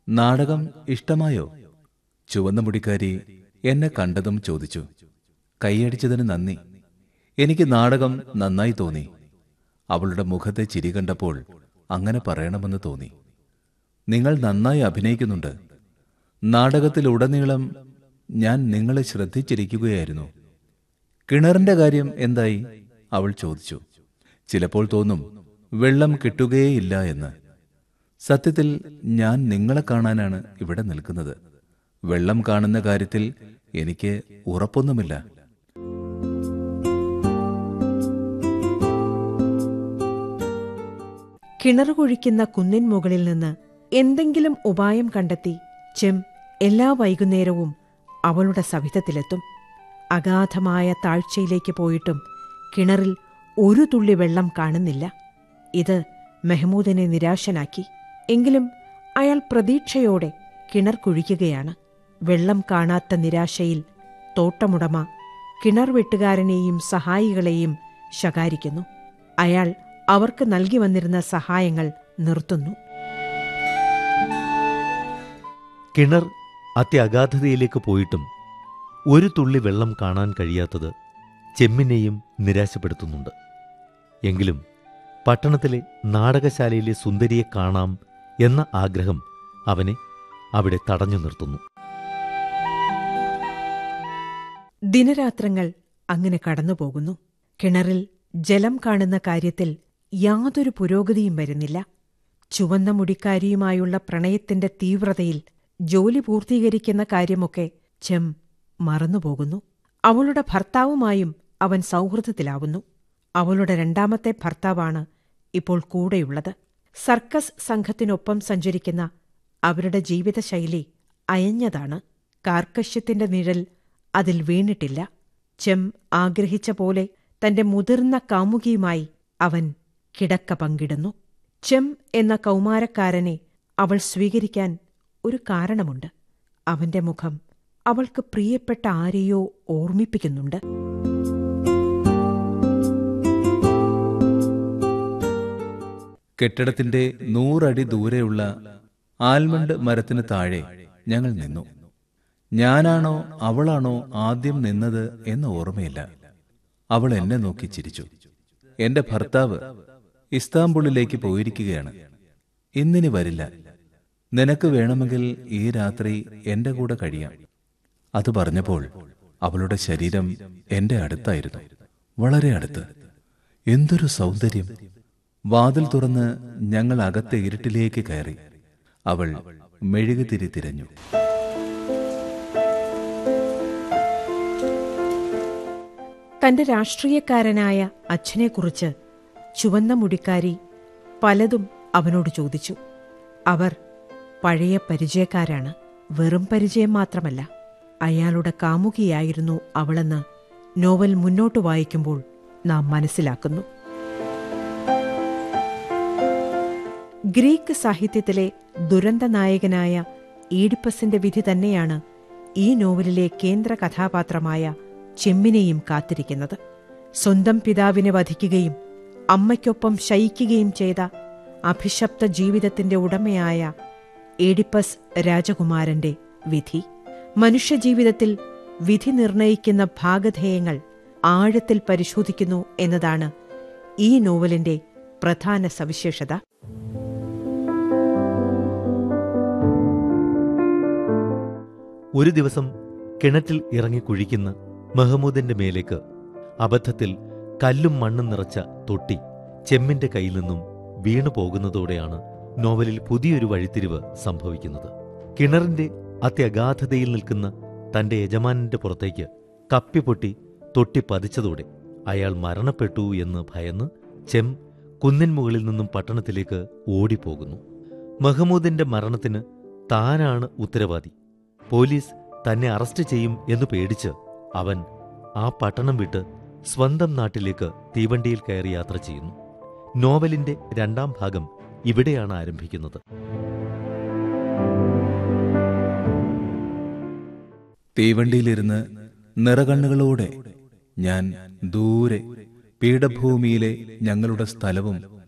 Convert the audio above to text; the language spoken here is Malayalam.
നാടകം ഇഷ്ടമായോ ചുവന്ന മുടിക്കാരി എന്നെ കണ്ടതും ചോദിച്ചു കൈയടിച്ചതിന് നന്ദി എനിക്ക് നാടകം നന്നായി തോന്നി അവളുടെ മുഖത്തെ ചിരി കണ്ടപ്പോൾ അങ്ങനെ പറയണമെന്ന് തോന്നി നിങ്ങൾ നന്നായി അഭിനയിക്കുന്നുണ്ട് നാടകത്തിലുടനീളം ഞാൻ നിങ്ങളെ ശ്രദ്ധിച്ചിരിക്കുകയായിരുന്നു കിണറിന്റെ കാര്യം എന്തായി അവൾ ചോദിച്ചു ചിലപ്പോൾ തോന്നും വെള്ളം കിട്ടുകയേയില്ല എന്ന് സത്യത്തിൽ ഞാൻ നിങ്ങളെ കാണാനാണ് ഇവിടെ നിൽക്കുന്നത് വെള്ളം കാണുന്ന കാര്യത്തിൽ എനിക്ക് ഉറപ്പൊന്നുമില്ല കിണർ കുഴിക്കുന്ന കുന്നിൻ മുകളിൽ നിന്ന് എന്തെങ്കിലും ഉപായം കണ്ടെത്തി ചെം എല്ലാ വൈകുന്നേരവും അവളുടെ സവിധത്തിലെത്തും അഗാധമായ താഴ്ചയിലേക്ക് പോയിട്ടും കിണറിൽ ഒരു തുള്ളി വെള്ളം കാണുന്നില്ല ഇത് മെഹ്മൂദിനെ നിരാശനാക്കി എങ്കിലും അയാൾ പ്രതീക്ഷയോടെ കിണർ കുഴിക്കുകയാണ് വെള്ളം കാണാത്ത നിരാശയിൽ തോട്ടമുടമ കിണർ വെട്ടുകാരനെയും സഹായികളെയും ശകാരിക്കുന്നു അയാൾ അവർക്ക് നൽകി വന്നിരുന്ന സഹായങ്ങൾ നിർത്തുന്നു കിണർ അത്യഗാധതയിലേക്ക് പോയിട്ടും ഒരു തുള്ളി വെള്ളം കാണാൻ കഴിയാത്തത് ചെമ്മിനെയും നിരാശപ്പെടുത്തുന്നുണ്ട് എങ്കിലും പട്ടണത്തിലെ നാടകശാലയിലെ സുന്ദരിയെ കാണാം എന്ന ആഗ്രഹം അവനെ അവിടെ തടഞ്ഞു നിർത്തുന്നു ദിനരാത്രങ്ങൾ അങ്ങനെ കടന്നുപോകുന്നു കിണറിൽ ജലം കാണുന്ന കാര്യത്തിൽ യാതൊരു പുരോഗതിയും വരുന്നില്ല ചുവന്ന മുടിക്കാരിയുമായുള്ള പ്രണയത്തിന്റെ തീവ്രതയിൽ ജോലി പൂർത്തീകരിക്കുന്ന കാര്യമൊക്കെ ചെം മറന്നുപോകുന്നു അവളുടെ ഭർത്താവുമായും അവൻ സൗഹൃദത്തിലാവുന്നു അവളുടെ രണ്ടാമത്തെ ഭർത്താവാണ് ഇപ്പോൾ കൂടെയുള്ളത് സർക്കസ് സംഘത്തിനൊപ്പം സഞ്ചരിക്കുന്ന അവരുടെ ജീവിതശൈലി അയഞ്ഞതാണ് കാർക്കശ്യത്തിന്റെ നിഴൽ അതിൽ വീണിട്ടില്ല ചെം ആഗ്രഹിച്ച പോലെ തന്റെ മുതിർന്ന കാമുകിയുമായി അവൻ കിടക്ക പങ്കിടുന്നു ചെം എന്ന കൗമാരക്കാരനെ അവൾ സ്വീകരിക്കാൻ ഒരു കാരണമുണ്ട് അവന്റെ മുഖം അവൾക്ക് പ്രിയപ്പെട്ട ആരെയോ ഓർമ്മിപ്പിക്കുന്നുണ്ട് കെട്ടിടത്തിന്റെ നൂറടി ദൂരെയുള്ള ആൽമണ്ട് മരത്തിന് താഴെ ഞങ്ങൾ നിന്നു ഞാനാണോ അവളാണോ ആദ്യം നിന്നത് എന്ന് ഓർമ്മയില്ല അവൾ എന്നെ നോക്കി ചിരിച്ചു എന്റെ ഭർത്താവ് ഇസ്താംബുളിലേക്ക് പോയിരിക്കുകയാണ് ഇന്നിനി വരില്ല നിനക്ക് വേണമെങ്കിൽ ഈ രാത്രി എന്റെ കൂടെ കഴിയാം അത് പറഞ്ഞപ്പോൾ അവളുടെ ശരീരം എന്റെ അടുത്തായിരുന്നു വളരെ അടുത്ത് എന്തൊരു സൗന്ദര്യം വാതിൽ തുറന്ന് ഞങ്ങൾ അകത്തെ ഇരുട്ടിലേക്ക് കയറി അവൾ മെഴുകുതിരി തിരഞ്ഞു തന്റെ രാഷ്ട്രീയക്കാരനായ അച്ഛനെക്കുറിച്ച് ചുവന്ന മുടിക്കാരി പലതും അവനോട് ചോദിച്ചു അവർ പഴയ പരിചയക്കാരാണ് വെറും പരിചയം മാത്രമല്ല അയാളുടെ കാമുകിയായിരുന്നു അവളെന്ന് നോവൽ മുന്നോട്ട് വായിക്കുമ്പോൾ നാം മനസ്സിലാക്കുന്നു ഗ്രീക്ക് സാഹിത്യത്തിലെ ദുരന്ത നായകനായ ഈഡിപ്പസിന്റെ വിധി തന്നെയാണ് ഈ നോവലിലെ കേന്ദ്ര കഥാപാത്രമായ ചെമ്മിനെയും കാത്തിരിക്കുന്നത് സ്വന്തം പിതാവിനെ വധിക്കുകയും അമ്മയ്ക്കൊപ്പം ശയിക്കുകയും ചെയ്ത അഭിശപ്ത ജീവിതത്തിന്റെ ഉടമയായ ഏഡിപ്പസ് രാജകുമാരന്റെ വിധി മനുഷ്യജീവിതത്തിൽ വിധി നിർണയിക്കുന്ന ഭാഗധേയങ്ങൾ ആഴത്തിൽ പരിശോധിക്കുന്നു എന്നതാണ് ഈ നോവലിന്റെ പ്രധാന സവിശേഷത ഒരു ദിവസം കിണറ്റിൽ ഇറങ്ങി കുഴിക്കുന്ന മെഹമ്മൂദിന്റെ മേലേക്ക് അബദ്ധത്തിൽ കല്ലും മണ്ണും നിറച്ച തൊട്ടി ചെമ്മിന്റെ കയ്യിൽ നിന്നും വീണു പോകുന്നതോടെയാണ് നോവലിൽ പുതിയൊരു വഴിത്തിരിവ് സംഭവിക്കുന്നത് കിണറിന്റെ അത്യഗാധതയിൽ നിൽക്കുന്ന തന്റെ യജമാനന്റെ പുറത്തേക്ക് കപ്പിപ്പൊട്ടി തൊട്ടി പതിച്ചതോടെ അയാൾ മരണപ്പെട്ടു എന്ന് ഭയന്ന് ചെം കുന്നിൻ മുകളിൽ നിന്നും പട്ടണത്തിലേക്ക് ഓടിപ്പോകുന്നു മഹമ്മൂദിന്റെ മരണത്തിന് താനാണ് ഉത്തരവാദി പോലീസ് തന്നെ അറസ്റ്റ് ചെയ്യും എന്ന് പേടിച്ച് അവൻ ആ പട്ടണം വിട്ട് സ്വന്തം നാട്ടിലേക്ക് തീവണ്ടിയിൽ കയറി യാത്ര ചെയ്യുന്നു നോവലിന്റെ രണ്ടാം ഭാഗം ഇവിടെയാണ് ആരംഭിക്കുന്നത് തീവണ്ടിയിലിരുന്ന് നിറകണ്ണുകളോടെ ഞാൻ ദൂരെ പീഠഭൂമിയിലെ ഞങ്ങളുടെ സ്ഥലവും